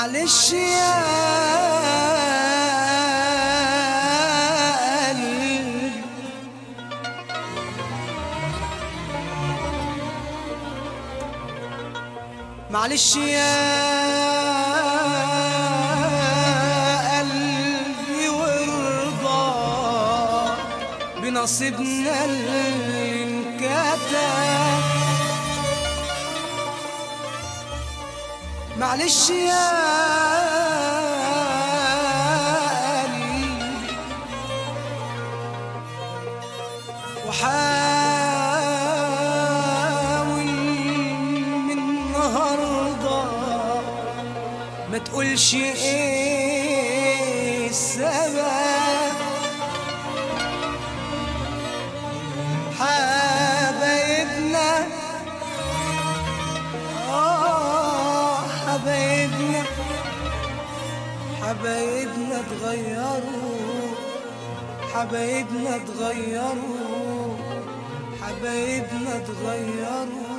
معلش يا قلبي معلش يا قلبي وارضى بنصيبنا اللي انكتب معلش يا قلبي وحاول من النهارده ما تقولش ايه السبب حبايبنا آه حبايبنا حبايبنا اتغيروا حبايبنا اتغيروا حبايبنا اتغيروا